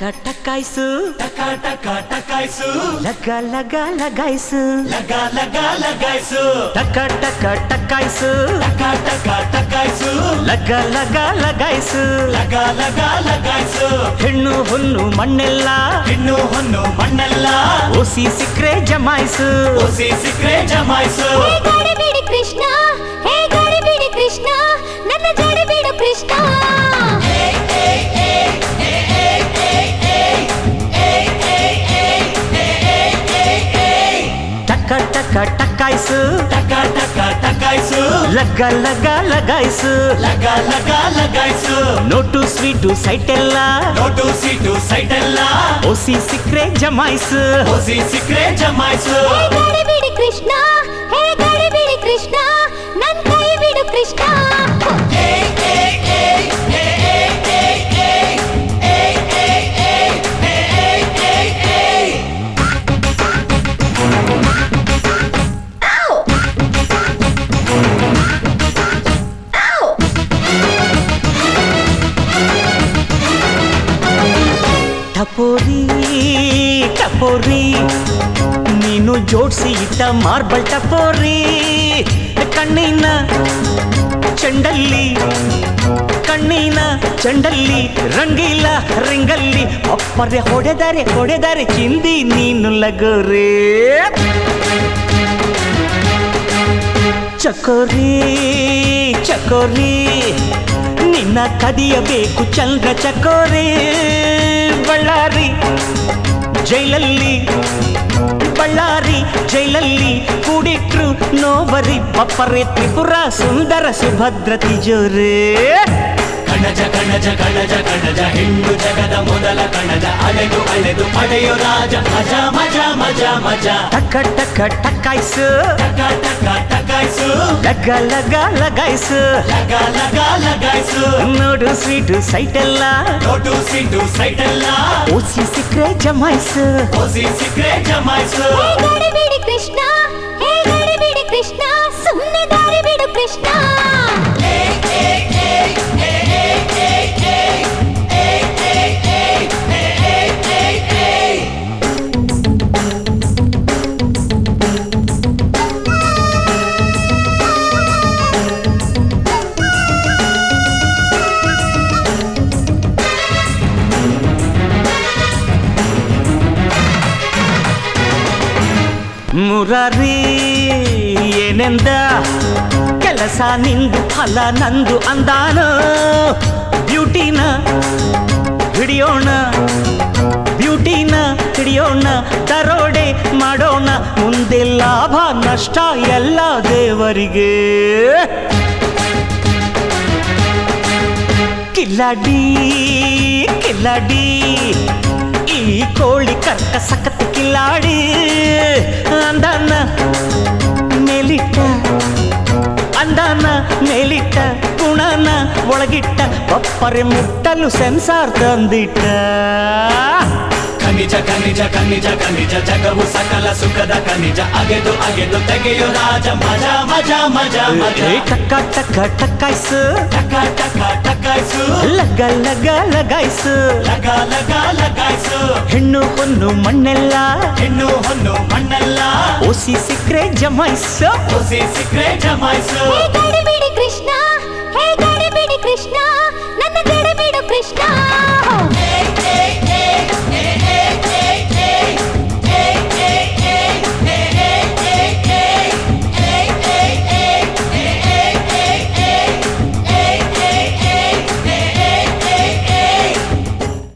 ಟಕಾಯ್ಸು ಟಕ ಟಕ ಟಕಾಯ್ಸು ಲಗ ಲಗ ಲಗಾಯ್ಸು ಲಗ ಲಗ ಲಗಾಯ್ಸು ಟಕ ಟಕ ಟಕಾಯ್ಸು ಟಕ ಟಕ ಟಕಾಯ್ಸು ಲಗ ಲಗ ಲಗಾಯ್ಸು ಲಗ ಲಗ ಲಗಾಯ್ಸು ಹೆಣ್ಣು ಹೊನ್ನು ಮಣ್ಣೆಲ್ಲ ಹೆಣ್ಣು ಹೊನ್ನು ಮಣ್ಣೆಲ್ಲ ಓಸಿ ಸಿಕ್ರೆ ಜಮಾಯ್ಸು ಒಸಿ ಸಿಕ್ರೆ ಜಮಾಯ್ಸು ಹೇ ಗಡಿಬಿಡಿ ಕೃಷ್ಣ ಹೇ ಗಡಿಬಿಡಿ ಕೃಷ್ಣ ನನ್ನ ಜಡಿಬಿಡು ಕೃಷ್ಣ ಟಕ ಟಕ ಟಕಾಯ್ಸು ಟಕ ಟಕ ಟಕಾಯ್ಸು ಲಗ ಲಗ ಲಗಾಯ್ಸು ಲಗ ಲಗ ಲಗಾಯ್ಸು ನೋಟು ಸ್ವೀಟು ಸೈಟ್ ಎಲ್ಲ ನೋಟು ಸೀಟು ಸೈಟ್ ಎಲ್ಲ ಓಸಿ ಸಿಕ್ರೆ ಜಮಾಯ್ಸು ಒಸಿ ಸಿಕ್ರೆ ಜಮಾಯ್ಸು ಹೇ ಗಡಿಬಿಡಿ ಕೃಷ್ಣ ಹೇ ಗಡಿಬಿಡಿ ಕೃಷ್ಣ ನನ್ನ ಕೈ ಬಿಡು ಕೃಷ್ಣ ಟಪೋರಿ ಟಪೋರಿ ನೀನು ಜೋಡ್ಸಿ ಇಟ್ಟ ಮಾರ್ಬಲ್ ಟಪೋರಿ ಕಣ್ಣಿನ ಚೆಂಡಲ್ಲಿ ಕಣ್ಣಿನ ಚೆಂಡಲ್ಲಿ ರಂಗಿಲ್ಲ ರಿಂಗಲ್ಲಿ ಒಪ್ಪರೆ ಹೊಡೆದರೆ ಹೊಡೆದರೆ ಚಿಂದಿ ನೀನು ಲಗೋರಿ ಚಕೋರಿ ಚಕೋರಿ ನಿನ್ನ ಕದಿಯಬೇಕು ಚಂದ್ರ ಚಕೋರಿ ಬಳ್ಳಾರಿ ಜೈಲಲ್ಲಿ ಬಳ್ಳಾರಿ ಜೈಲಲ್ಲಿ ಕೂಡಿಟ್ರು ನೋವರಿ ಬಪ್ಪರೆ ತ್ರಿಪುರ ಸುಂದರ ಸುಭದ್ರ ತಿಜೋರೇ ಕಣಜ ಕಣಜ ಕಣಜ ಕಣಜ ಹೆಣ್ಣು ಜಗದ ಮೊದಲ ಕಣಜ ಅಲೆದು ಅಲೆದು ಪಡೆಯೋ ರಾಜ ಮಜ ಮಜ ಮಜ ಮಜ ಟಕ ಟಕ ಟಕಾಯ್ಸು ಟಕ ಟಕ ಟಕಾಯ್ಸು ಲಗ ಲಗ ಲಗಾಯ್ಸು ಲಗ ಲಗ ಲಗಾಯ್ಸು ನೋಡು ಸ್ವೀಟು ಸೈಟ್ ಎಲ್ಲ ನೋಟು ಸೀಟು ಸೈಟ್ ಎಲ್ಲ ಓಸಿ ಸಿಕ್ರೆ ಜಮಾಯ್ಸು ಒಸಿ ಸಿಕ್ರೆ ಜಮಾಯ್ಸು ಹೇ ಗಡಿಬಿಡಿ ಕೃಷ್ಣ ಹೇ ಗಡಿಬಿಡಿ ಕೃಷ್ಣ ಸುಮ್ಮನೆ ದಾರಿ ಬಿಡು ಕೃಷ್ಣ ಮುರಾರಿ ಏನೆಂದ ಕೆಲಸ ನಿಂದು ಫಲ ನಂದು ಅಂದಾನ ಬ್ಯೂಟಿನ ಹಿಡಿಯೋಣ ಬ್ಯೂಟಿನ ಹಿಡಿಯೋಣ ದರೋಡೆ ಮಾಡೋಣ ಮುಂದೆ ಲಾಭ ನಷ್ಟ ಎಲ್ಲ ದೇವರಿಗೆ ಕಿಲ್ಲಾಡಿ ಕಿಲ್ಲಾಡಿ ಈ ಕೋಳಿ ಕರ್ಕ ಸಖತ್ ಕಿಲ್ಲಾಡಿ ಅಂದಾನ ಮೇಲಿಟ್ಟ ಅಂದಾನ ಮೇಲಿಟ್ಟ ಗುಣನ ಒಳಗಿಟ್ಟ ಒಪ್ಪರೆ ಮುಟ್ಟಲು ಸೆನ್ಸಾರ್ ತಂದಿಟ್ಟ ಖನಿಜ ಖನಿಜ ಖನಿಜ ಖನಿಜ ಜಗವು ಸಕಲ ಸುಖದ ಖನಿಜ ಅಗೆದು ಅಗೆದು ತೆಗೆಯೋ ರಾಜ ಮಜ ಮಜ ಮಜ ಮಜ ಏ ಟಕ್ಕ ಟಕ್ಕ ಟಕ್ಕಾಯ್ಸು ಟಕ ಟಕ ಟಕಾಯ್ಸು ಲಗ ಲಗ ಲಗಾಯ್ಸು ಲಗ ಲಗ ಲಗಾಯ್ಸು ಹೆಣ್ಣು ಹೊನ್ನು ಮಣ್ಣೆಲ್ಲ ಹೆಣ್ಣು ಹೊನ್ನು ಮಣ್ಣೆಲ್ಲ ಓಸಿ ಸಿಕ್ರೆ ಜಮಾಯ್ಸು ಒಸಿ ಸಿಕ್ರೆ ಜಮಾಯ್ಸು ಹೇ